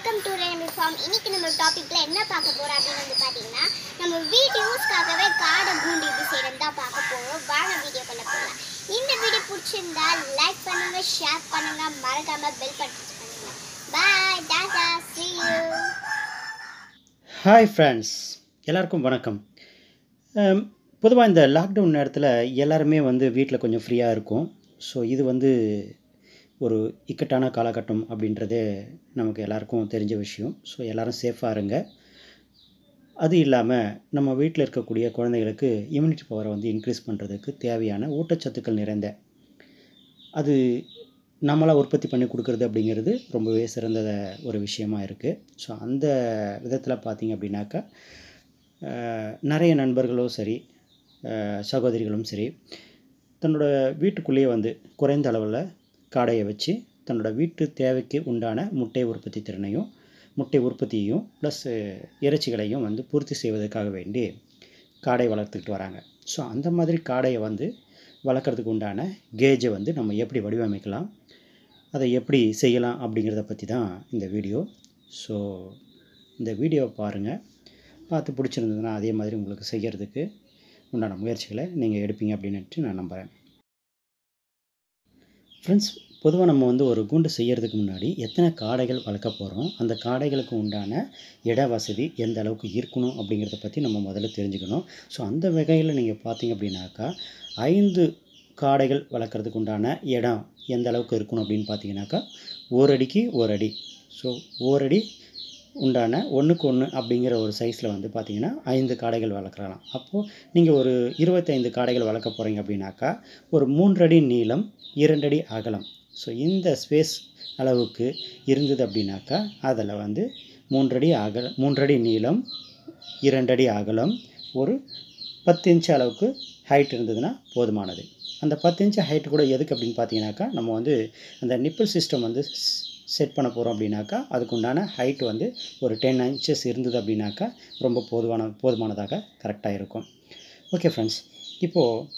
welcome to ரெனமி form இன்னைக்கு நம்ம டாபிக்ல என்ன பார்க்க போறோம் அப்படின்னு வந்து பாத்தீங்கன்னா நம்ம வீட்டு யூஸ்க்காகவே காடை கூண்டு எப்படி செய்யறது தான் பார்க்க போறோம் வாங்க வீடியோக்குள்ள போகலாம் இந்த வீடியோ பிடிச்சிருந்தா லைக் பண்ணுங்க ஷேர் பண்ணுங்க மறக்காம பெல் பட்டன் பண்ணுங்க bye tata see you hi friends எல்லாருக்கும் வணக்கம் பொதுவாக இந்த லாக்டவுன் நேரத்தில் எல்லாருமே வந்து வீட்டில் கொஞ்சம் ஃப்ரீயாக இருக்கும் ஸோ இது வந்து ஒரு இக்கட்டான காலகட்டம் அப்படின்றதே நமக்கு எல்லாருக்கும் தெரிஞ்ச விஷயம் ஸோ எல்லோரும் சேஃபாக இருங்க அது இல்லாமல் நம்ம வீட்டில் இருக்கக்கூடிய குழந்தைகளுக்கு இம்யூனிட்டி பவரை வந்து இன்க்ரீஸ் பண்ணுறதுக்கு தேவையான ஊட்டச்சத்துக்கள் நிறைந்த அது நம்மளாக உற்பத்தி பண்ணி கொடுக்குறது அப்படிங்கிறது ரொம்பவே சிறந்த ஒரு விஷயமா இருக்குது ஸோ அந்த விதத்தில் பார்த்தீங்க அப்படின்னாக்கா அஹ், நிறைய நண்பர்களும் சரி அஹ், சகோதரிகளும் சரி தன்னோட வீட்டுக்குள்ளேயே வந்து குறைந்த அளவில் காடையை வச்சு தன்னோட வீட்டு தேவைக்கு உண்டான முட்டை உற்பத்தி திறனையும் முட்டை உற்பத்தியையும் ப்ளஸ் இறைச்சிகளையும் வந்து பூர்த்தி செய்வதற்காக வேண்டி காடை வளர்த்துக்கிட்டு வராங்க ஸோ அந்த மாதிரி காடையை வந்து வளர்க்குறதுக்கு உண்டான கேஜை வந்து நம்ம எப்படி வடிவமைக்கலாம் அதை எப்படி செய்யலாம் அப்படிங்கிறத பற்றி தான் இந்த வீடியோ ஸோ இந்த வீடியோவை பாருங்கள் பார்த்து பிடிச்சிருந்ததுன்னா அதே மாதிரி உங்களுக்கு செய்கிறதுக்கு உண்டான முயற்சிகளை நீங்கள் எடுப்பீங்க அப்படின்னுட்டு நான் நம்புகிறேன் ஃப்ரெண்ட்ஸ் பொதுவாக நம்ம வந்து ஒரு கூண்டு செய்கிறதுக்கு முன்னாடி எத்தனை காடைகள் வளர்க்க போகிறோம் அந்த காடைகளுக்கு உண்டான இட வசதி எந்த அளவுக்கு இருக்கணும் அப்படிங்கிறத பற்றி நம்ம முதல்ல தெரிஞ்சுக்கணும் ஸோ அந்த வகையில் நீங்கள் பார்த்தீங்க அப்படின்னாக்கா ஐந்து காடைகள் வளர்க்குறதுக்கு உண்டான இடம் எந்த அளவுக்கு இருக்கணும் அப்படின்னு பார்த்தீங்கன்னாக்கா ஒரு அடிக்கு ஒரு அடி ஸோ ஓரடி உண்டான ஒன்றுக்கு ஒன்று அப்படிங்கிற ஒரு சைஸில் வந்து பார்த்தீங்கன்னா ஐந்து காடைகள் வளர்க்குறலாம் அப்போது நீங்கள் ஒரு இருபத்தைந்து காடைகள் வளர்க்க போகிறீங்க அப்படின்னாக்கா ஒரு மூன்றடி நீளம் இரண்டடி அகலம் ஸோ இந்த ஸ்பேஸ் அளவுக்கு இருந்தது அப்படின்னாக்கா அதில் வந்து மூன்றடி அகல மூன்றடி நீளம் இரண்டடி அகலம் ஒரு பத்து இன்ச் அளவுக்கு ஹைட் இருந்ததுன்னா போதுமானது அந்த பத்து இன்ச் ஹைட் கூட எதுக்கு அப்படின்னு பார்த்தீங்கன்னாக்கா நம்ம வந்து அந்த நிப்பிள் சிஸ்டம் வந்து செட் பண்ண போகிறோம் அப்படின்னாக்கா அதுக்கு உண்டான ஹைட் வந்து ஒரு டென் இன்ச்சஸ் இருந்தது அப்படின்னாக்கா ரொம்ப போதுமான போதுமானதாக கரெக்டாக இருக்கும் ஓகே ஃப்ரெண்ட்ஸ் இப்போது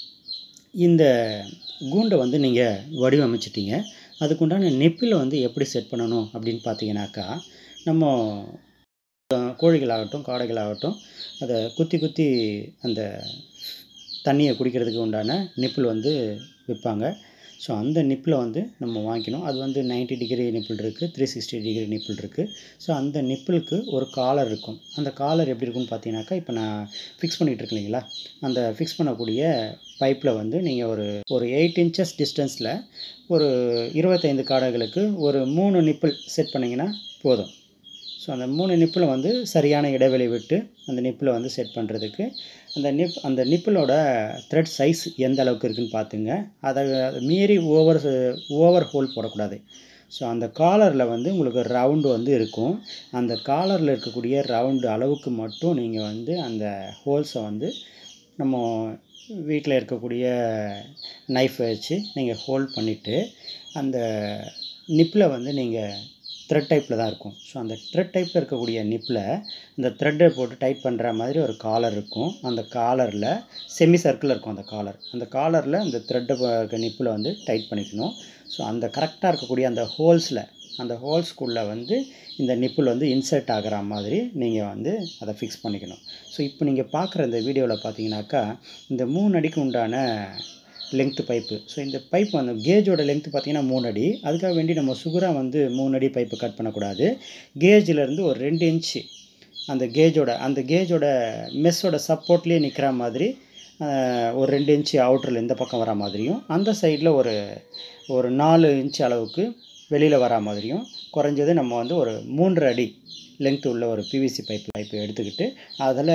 இந்த கூண்டை வந்து நீங்கள் வடிவமைச்சிட்டீங்க அதுக்குண்டான நெப்பில் வந்து எப்படி செட் பண்ணணும் அப்படின்னு பார்த்தீங்கன்னாக்கா நம்ம அஹ், கோழிகளாகட்டும் காடைகளாகட்டும் அதை குத்தி குத்தி அந்த தண்ணியை குடிக்கிறதுக்கு உண்டான நிப்பிள் வந்து விற்பாங்க ஸோ அந்த நிப்பில் வந்து நம்ம வாங்கிக்கணும் அது வந்து 90 டிகிரி நிப்பிள் இருக்குது த்ரீ சிக்ஸ்டி டிகிரி நிப்பிள் இருக்குது ஸோ அந்த நிப்பிளுக்கு ஒரு காலர் இருக்கும் அந்த காலர் எப்படி இருக்கும்னு பார்த்தீங்கன்னாக்கா இப்போ நான் ஃபிக்ஸ் பண்ணிகிட்டு இருக்கேன் இல்லைங்களா அந்த ஃபிக்ஸ் பண்ணக்கூடிய பைப்பில் வந்து நீங்கள் ஒரு ஒரு எயிட் இன்ச்சஸ் டிஸ்டன்ஸில் ஒரு இருபத்தைந்து காடைகளுக்கு ஒரு மூணு நிப்பிள் செட் பண்ணிங்கன்னா போதும் ஸோ அந்த மூணு நிப்பில் வந்து சரியான இடைவெளி விட்டு அந்த நிப்பில் வந்து செட் பண்ணுறதுக்கு அந்த நிப் அந்த நிப்பிலோட த்ரெட் சைஸ் எந்த அளவுக்கு இருக்குன்னு பார்த்துங்க அதை அதை மீறி ஓவர் ஓவர் ஹோல் போடக்கூடாது ஸோ அந்த காலரில் வந்து உங்களுக்கு ரவுண்டு வந்து இருக்கும் அந்த காலரில் இருக்கக்கூடிய ரவுண்டு அளவுக்கு மட்டும் நீங்கள் வந்து அந்த ஹோல்ஸை வந்து நம்ம வீட்டில் இருக்கக்கூடிய நைஃப் வச்சு நீங்கள் ஹோல்ட் பண்ணிவிட்டு அந்த நிப்பில் வந்து நீங்கள் த்ரெட் டைப்பில் தான் இருக்கும் ஸோ அந்த த்ரெட் டைப்பில் இருக்கக்கூடிய நிப்பில் இந்த த்ரெட்டை போட்டு டைட் பண்ணுற மாதிரி ஒரு காலர் இருக்கும் அந்த காலரில் செமி சர்க்கிள் இருக்கும் அந்த காலர் அந்த காலரில் அந்த த்ரெட்டை இருக்க நிப்பில் வந்து டைட் பண்ணிக்கணும் ஸோ அந்த கரெக்டாக இருக்கக்கூடிய அந்த ஹோல்ஸில் அந்த ஹோல்ஸ்குள்ளே வந்து இந்த நிப்பிள் வந்து இன்சர்ட் ஆகிற மாதிரி நீங்கள் வந்து அதை ஃபிக்ஸ் பண்ணிக்கணும் ஸோ இப்போ நீங்கள் பார்க்குற இந்த வீடியோவில் பார்த்தீங்கன்னாக்கா இந்த மூணு அடிக்கு உண்டான லெங்க்த்து பைப்பு ஸோ இந்த பைப் அந்த கேஜோட லெங்க்த்து பார்த்தீங்கன்னா மூணு அடி அதுக்காக வேண்டி நம்ம சுகராக வந்து மூணு அடி பைப்பு கட் பண்ணக்கூடாது கேஜிலேருந்து ஒரு ரெண்டு இன்ச்சு அந்த கேஜோட அந்த கேஜோட மெஸ்ஸோட சப்போர்ட்லேயே நிற்கிற மாதிரி ஆஹ், ஒரு ரெண்டு இன்ச்சு அவுட்டரில் இந்த பக்கம் வர மாதிரியும் அந்த சைடில் ஒரு ஒரு நாலு இன்ச் அளவுக்கு வெளியில் வர மாதிரியும் குறைஞ்சது நம்ம வந்து ஒரு மூன்று அடி லெங்த் உள்ள ஒரு பிவிசி பைப் பைப்பு எடுத்துக்கிட்டு அதில்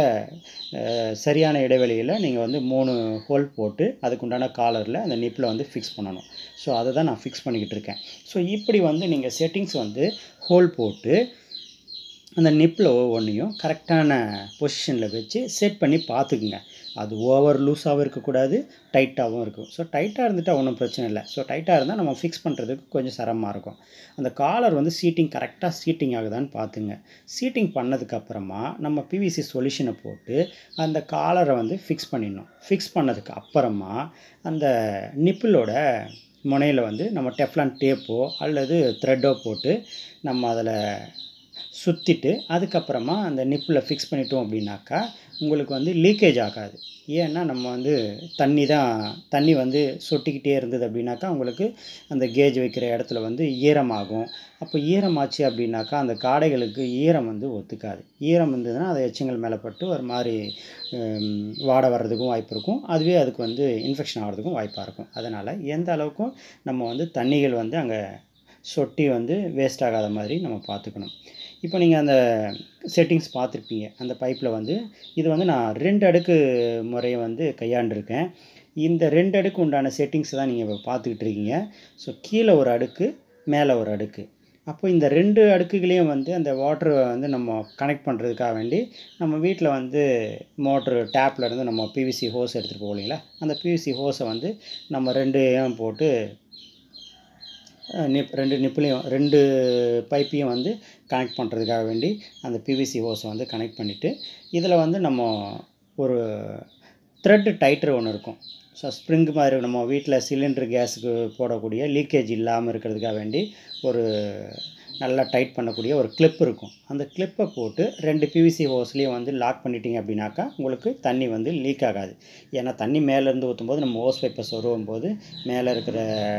சரியான இடைவெளியில் நீங்கள் வந்து மூணு ஹோல் போட்டு அதுக்குண்டான காலரில் அந்த நிப்பில் வந்து ஃபிக்ஸ் பண்ணணும் ஸோ அதை தான் நான் ஃபிக்ஸ் பண்ணிக்கிட்டு இருக்கேன் ஸோ இப்படி வந்து நீங்கள் செட்டிங்ஸ் வந்து ஹோல் போட்டு அந்த நிப்பில் ஒவ்வொன்றையும் கரெக்டான பொசிஷனில் வச்சு செட் பண்ணி பார்த்துக்குங்க அது ஓவர் லூஸாகவும் இருக்கக்கூடாது டைட்டாகவும் இருக்கும் ஸோ டைட்டாக இருந்துட்டால் ஒன்றும் பிரச்சனை இல்லை ஸோ டைட்டாக இருந்தால் நம்ம ஃபிக்ஸ் பண்ணுறதுக்கு கொஞ்சம் சிரமமாக இருக்கும் அந்த காலர் வந்து சீட்டிங் கரெக்டாக சீட்டிங் ஆகுதான்னு பார்த்துங்க சீட்டிங் பண்ணதுக்கப்புறமா நம்ம பிவிசி சொல்யூஷனை போட்டு அந்த காலரை வந்து ஃபிக்ஸ் பண்ணிடணும் ஃபிக்ஸ் பண்ணதுக்கு அப்புறமா அந்த நிப்பிளோட முனையில் வந்து நம்ம டெஃப்லான் டேப்போ அல்லது த்ரெட்டோ போட்டு நம்ம அதில் சுற்றிட்டு அதுக்கப்புறமா அந்த நிப்பில் ஃபிக்ஸ் பண்ணிட்டோம் அப்படின்னாக்கா உங்களுக்கு வந்து லீக்கேஜ் ஆகாது ஏன்னா நம்ம வந்து தண்ணி தான் தண்ணி வந்து சொட்டிக்கிட்டே இருந்தது அப்படின்னாக்கா உங்களுக்கு அந்த கேஜ் வைக்கிற இடத்துல வந்து ஈரமாகும் அப்போ ஈரமாச்சு அப்படின்னாக்கா அந்த காடைகளுக்கு ஈரம் வந்து ஒத்துக்காது ஈரம் இருந்ததுன்னா அது எச்சங்கள் மேலே பட்டு ஒரு மாதிரி ஹம், வாடை வர்றதுக்கும் வாய்ப்பு இருக்கும் அதுவே அதுக்கு வந்து இன்ஃபெக்ஷன் ஆகிறதுக்கும் வாய்ப்பாக இருக்கும் அதனால் எந்த அளவுக்கும் நம்ம வந்து தண்ணிகள் வந்து அங்கே சொட்டி வந்து வேஸ்ட் ஆகாத மாதிரி நம்ம பார்த்துக்கணும் இப்போ நீங்கள் அந்த செட்டிங்ஸ் பார்த்துருப்பீங்க அந்த பைப்பில் வந்து இது வந்து நான் ரெண்டு அடுக்கு முறையை வந்து கையாண்டிருக்கேன் இந்த ரெண்டு அடுக்கு உண்டான செட்டிங்ஸ் தான் நீங்கள் இப்போ பார்த்துக்கிட்டு இருக்கீங்க ஸோ கீழே ஒரு அடுக்கு மேலே ஒரு அடுக்கு அப்போ இந்த ரெண்டு அடுக்குகளையும் வந்து அந்த வாட்டரை வந்து நம்ம கனெக்ட் பண்ணுறதுக்காக வேண்டி நம்ம வீட்டில் வந்து மோட்ரு டேப்பில் இருந்து நம்ம பிவிசி ஹோஸ் எடுத்துகிட்டு போவோம் இல்லைங்களா அந்த பிவிசி ஹோஸை வந்து நம்ம ரெண்டு ஏம் போட்டு அஹ், நிப் ரெண்டு நிப்புலையும் ரெண்டு பைப்பையும் வந்து கனெக்ட் பண்ணுறதுக்காக வேண்டி அந்த பிவிசி ஹோஸை வந்து கனெக்ட் பண்ணிவிட்டு இதில் வந்து நம்ம ஒரு த்ரெட்டு டைட்டர் ஒன்று இருக்கும் ஸோ ஸ்ப்ரிங் மாதிரி நம்ம வீட்டில் சிலிண்டர் கேஸுக்கு போடக்கூடிய லீக்கேஜ் இல்லாமல் இருக்கிறதுக்காக வேண்டி ஒரு நல்லா டைட் பண்ணக்கூடிய ஒரு கிளிப் இருக்கும் அந்த கிளிப்பை போட்டு ரெண்டு பிவிசி ஹோஸ்லேயும் வந்து லாக் பண்ணிட்டீங்க அப்படின்னாக்கா உங்களுக்கு தண்ணி வந்து லீக் ஆகாது ஏன்னா தண்ணி மேலேருந்து ஊற்றும்போது நம்ம ஹோஸ் பைப்பை சொருவும் போது மேலே இருக்கிற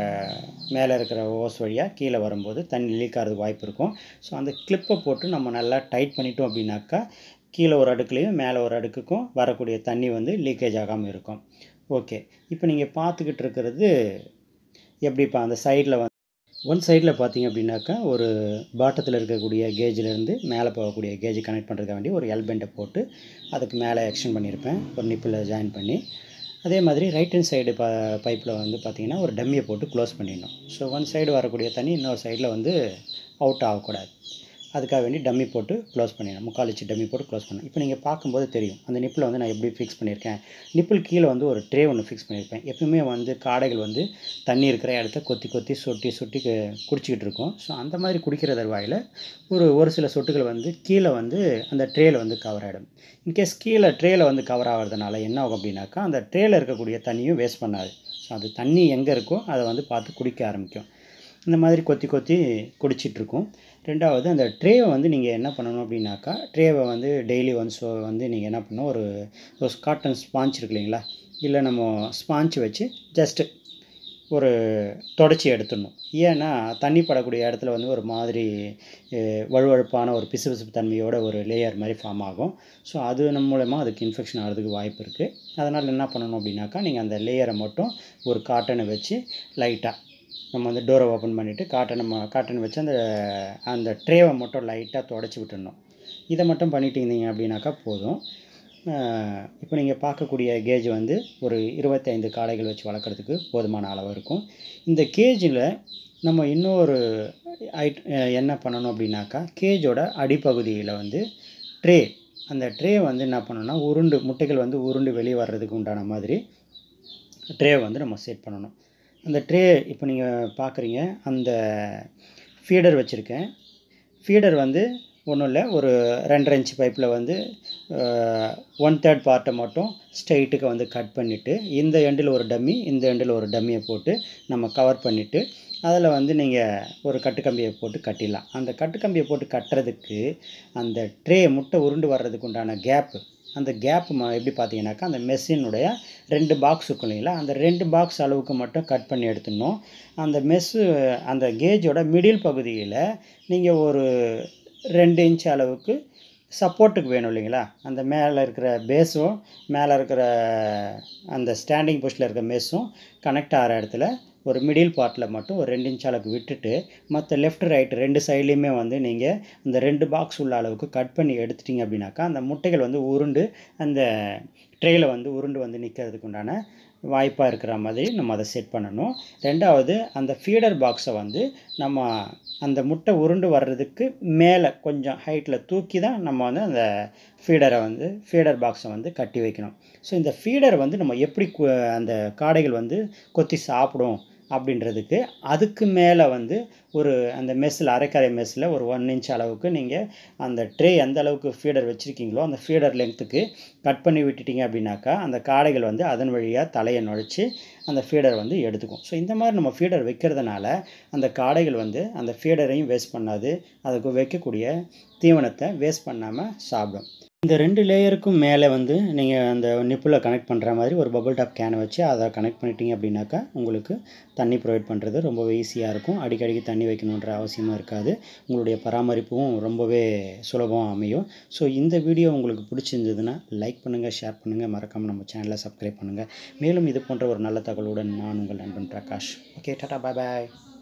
மேலே இருக்கிற ஹோஸ் வழியாக கீழே வரும்போது தண்ணி லீக் ஆகிறதுக்கு வாய்ப்பு இருக்கும் ஸோ அந்த கிளிப்பை போட்டு நம்ம நல்லா டைட் பண்ணிட்டோம் அப்படின்னாக்கா கீழே ஒரு அடுக்குலையும் மேலே ஒரு அடுக்குக்கும் வரக்கூடிய தண்ணி வந்து லீக்கேஜ் ஆகாமல் இருக்கும் ஓகே இப்போ நீங்கள் பார்த்துக்கிட்டு இருக்கிறது எப்படிப்பா அந்த சைடில் வந்து ஒன் சைடில் பார்த்தீங்க அப்படின்னாக்கா ஒரு பாட்டத்தில் இருக்கக்கூடிய கேஜிலேருந்து மேலே போகக்கூடிய கேஜ் கனெக்ட் பண்ணுறதுக்காக வேண்டி ஒரு எல்பெண்டை போட்டு அதுக்கு மேலே எக்ஸ்டெண்ட் பண்ணியிருப்பேன் ஒரு நிப்பில் ஜாயின் பண்ணி அதே மாதிரி ரைட் ஹேண்ட் சைடு ப பைப்பில் வந்து பார்த்தீங்கன்னா ஒரு டம்மியை போட்டு க்ளோஸ் பண்ணிடணும் ஸோ ஒன் சைடு வரக்கூடிய தண்ணி இன்னொரு சைடில் வந்து அவுட் ஆகக்கூடாது அதுக்காக வேண்டி டம்மி போட்டு க்ளோஸ் பண்ணிடணும் முக்கால் இன்ச்சு டம்மி போட்டு க்ளோஸ் பண்ணணும் இப்போ நீங்கள் பார்க்கும்போது தெரியும் அந்த நிப்பில் வந்து நான் எப்படி ஃபிக்ஸ் பண்ணியிருக்கேன் நிப்பிள் கீழே வந்து ஒரு ட்ரே ஒன்று ஃபிக்ஸ் பண்ணியிருப்பேன் எப்பவுமே வந்து காடைகள் வந்து தண்ணி இருக்கிற இடத்த கொத்தி கொத்தி சொட்டி சொட்டி கு- குடிச்சிக்கிட்டு இருக்கும் ஸோ அந்த மாதிரி குடிக்கிற தருவாயில் ஒரு ஒரு சில சொட்டுகள் வந்து கீழே வந்து அந்த ட்ரேயில் வந்து கவர் ஆகிடும் இன்கேஸ் கீழே ட்ரேயில் வந்து கவர் ஆகிறதுனால என்ன ஆகும் அப்படின்னாக்கா அந்த ட்ரேயில் இருக்கக்கூடிய தண்ணியும் வேஸ்ட் பண்ணாது ஸோ அது தண்ணி எங்கே இருக்கோ அதை வந்து பார்த்து குடிக்க ஆரம்பிக்கும் இந்த மாதிரி கொத்தி கொத்தி குடிச்சிட்டு இருக்கும் ரெண்டாவது அந்த ட்ரேவை வந்து நீங்கள் என்ன பண்ணணும் அப்படின்னாக்கா ட்ரேவை வந்து டெய்லி ஒன்ஸ் வந்து நீங்கள் என்ன பண்ணணும் ஒரு ஒரு காட்டன் ஸ்பாஞ்ச் இருக்கு இல்லைங்களா இல்லை நம்ம ஸ்பாஞ்ச் வச்சு ஜஸ்ட்டு ஒரு தொடச்சி எடுத்துடணும் ஏன்னா தண்ணி படக்கூடிய இடத்துல வந்து ஒரு மாதிரி அஹ், வழுவழுப்பான ஒரு பிசுபிசுப்பு தன்மையோட ஒரு லேயர் மாதிரி ஃபார்ம் ஆகும் ஸோ அது நம்ம மூலமாக அதுக்கு இன்ஃபெக்ஷன் ஆகிறதுக்கு வாய்ப்பு இருக்குது அதனால் என்ன பண்ணணும் அப்படின்னாக்கா நீங்கள் அந்த லேயரை மட்டும் ஒரு காட்டனை வச்சு லைட்டாக நம்ம வந்து டோரை ஓப்பன் பண்ணிவிட்டு காட்டனை ம- காட்டன் வச்சு அந்த அந்த ட்ரேவை மட்டும் லைட்டாக தொடச்சி விட்டுடணும் இதை மட்டும் பண்ணிட்டு இருந்தீங்க அப்படின்னாக்கா போதும் இப்போ நீங்கள் பார்க்கக்கூடிய கேஜ் வந்து ஒரு இருபத்தைந்து காடைகள் வச்சு வளர்க்குறதுக்கு போதுமான அளவு இருக்கும் இந்த கேஜில் நம்ம இன்னொரு ஐட் என்ன பண்ணணும் அப்படின்னாக்கா கேஜோட அடிப்பகுதியில் வந்து ட்ரே அந்த ட்ரே வந்து என்ன பண்ணணும்னா உருண்டு முட்டைகள் வந்து உருண்டு வெளியே வர்றதுக்கு உண்டான மாதிரி ட்ரே வந்து நம்ம செட் பண்ணணும் அந்த ட்ரே இப்போ நீங்கள் பார்க்குறீங்க அந்த ஃபீடர் வச்சுருக்கேன் ஃபீடர் வந்து ஒன்றும் இல்லை ஒரு ரெண்டரை இன்ச் பைப்பில் வந்து ஒன் தேர்ட் பார்ட்டை மட்டும் ஸ்ட்ரைட்டுக்கு வந்து கட் பண்ணிவிட்டு இந்த எண்டில் ஒரு டம்மி இந்த எண்டில் ஒரு டம்மியை போட்டு நம்ம கவர் பண்ணிவிட்டு அதில் வந்து நீங்கள் ஒரு கட்டுக்கம்பியை போட்டு கட்டிடலாம் அந்த கட்டுக்கம்பியை போட்டு கட்டுறதுக்கு அந்த ட்ரே முட்டை உருண்டு வர்றதுக்கு உண்டான கேப்பு அந்த கேப் எப்படி பார்த்தீங்கன்னாக்கா அந்த மெஸ்ஸினுடைய ரெண்டு பாக்ஸ் இருக்கும் இல்லைங்களா அந்த ரெண்டு பாக்ஸ் அளவுக்கு மட்டும் கட் பண்ணி எடுத்துடணும் அந்த மெஸ்ஸு அந்த கேஜோட மிடில் பகுதியில் நீங்கள் ஒரு ரெண்டு இன்ச் அளவுக்கு சப்போர்ட்டுக்கு வேணும் இல்லைங்களா அந்த மேலே இருக்கிற பேஸும் மேலே இருக்கிற அந்த ஸ்டாண்டிங் பொசிஷனில் இருக்கிற மெஸ்ஸும் கனெக்ட் ஆகிற இடத்துல ஒரு மிடில் பார்ட்டில் மட்டும் ஒரு ரெண்டு இன்ச் அளவுக்கு விட்டுட்டு மற்ற லெஃப்ட் ரைட் ரெண்டு சைட்லேயுமே வந்து நீங்கள் இந்த ரெண்டு பாக்ஸ் உள்ள அளவுக்கு கட் பண்ணி எடுத்துட்டீங்க அப்படின்னாக்கா அந்த முட்டைகள் வந்து உருண்டு அந்த ட்ரேயில் வந்து உருண்டு வந்து நிற்கிறதுக்கு உண்டான வாய்ப்பாக இருக்கிற மாதிரி நம்ம அதை செட் பண்ணணும் ரெண்டாவது அந்த ஃபீடர் பாக்ஸை வந்து நம்ம அந்த முட்டை உருண்டு வர்றதுக்கு மேலே கொஞ்சம் ஹைட்டில் தூக்கி தான் நம்ம வந்து அந்த ஃபீடரை வந்து ஃபீடர் பாக்ஸை வந்து கட்டி வைக்கணும் ஸோ இந்த ஃபீடர் வந்து நம்ம எப்படி கு- அந்த காடைகள் வந்து கொத்தி சாப்பிடும் அப்படின்றதுக்கு அதுக்கு மேலே வந்து ஒரு அந்த மெஸ்ஸில் அரைக்கரை மெஸ்ஸில் ஒரு ஒன் இன்ச் அளவுக்கு நீங்கள் அந்த ட்ரே எந்த அளவுக்கு ஃபீடர் வச்சுருக்கீங்களோ அந்த ஃபீடர் லென்த்துக்கு கட் பண்ணி விட்டுட்டீங்க அப்படின்னாக்கா அந்த காடைகள் வந்து அதன் வழியாக தலையை நுழைச்சி அந்த ஃபீடர் வந்து எடுத்துக்கும் ஸோ இந்த மாதிரி நம்ம ஃபீடர் வைக்கிறதுனால அந்த காடைகள் வந்து அந்த ஃபீடரையும் வேஸ்ட் பண்ணாது அதுக்கு வைக்கக்கூடிய தீவனத்தை வேஸ்ட் பண்ணாமல் சாப்பிடும் இந்த ரெண்டு லேயருக்கும் மேலே வந்து நீங்கள் அந்த நிப்பில் கனெக்ட் பண்ணுற மாதிரி ஒரு பபுள் டாப் கேனை வச்சு அதை கனெக்ட் பண்ணிட்டீங்க அப்படின்னாக்கா உங்களுக்கு தண்ணி ப்ரொவைட் பண்ணுறது ரொம்பவே ஈஸியாக இருக்கும் அடிக்கடிக்கு தண்ணி வைக்கணுன்ற அவசியமாக இருக்காது உங்களுடைய பராமரிப்பும் ரொம்பவே சுலபமாக அமையும் ஸோ இந்த வீடியோ உங்களுக்கு பிடிச்சிருந்ததுன்னா லைக் பண்ணுங்கள் ஷேர் பண்ணுங்கள் மறக்காமல் நம்ம சேனலை சப்ஸ்கிரைப் பண்ணுங்கள் மேலும் இது போன்ற ஒரு நல்ல தகவலுடன் நான் உங்கள் நண்பன் பிரகாஷ் ஓகே டாடா பாய் பாய்